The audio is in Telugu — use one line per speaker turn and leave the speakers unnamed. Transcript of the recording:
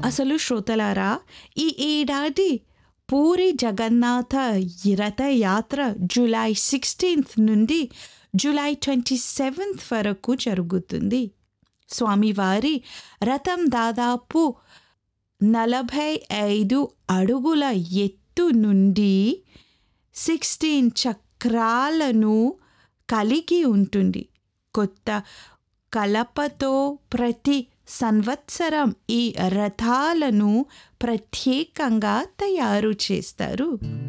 అసలు శ్రోతలారా ఈ ఏడాది పూరి జగన్నాథ రథయాత్ర జూలై సిక్స్టీన్త్ నుండి జూలై ట్వంటీ సెవెంత్ వరకు జరుగుతుంది స్వామివారి రథం దాదాపు నలభై ఐదు అడుగుల ఎత్తు నుండి సిక్స్టీన్ చక్రాలను కలిగి ఉంటుంది కొత్త కలపతో ప్రతి సంవత్సరం ఈ రథాలను ప్రత్యేకంగా తయారు చేస్తారు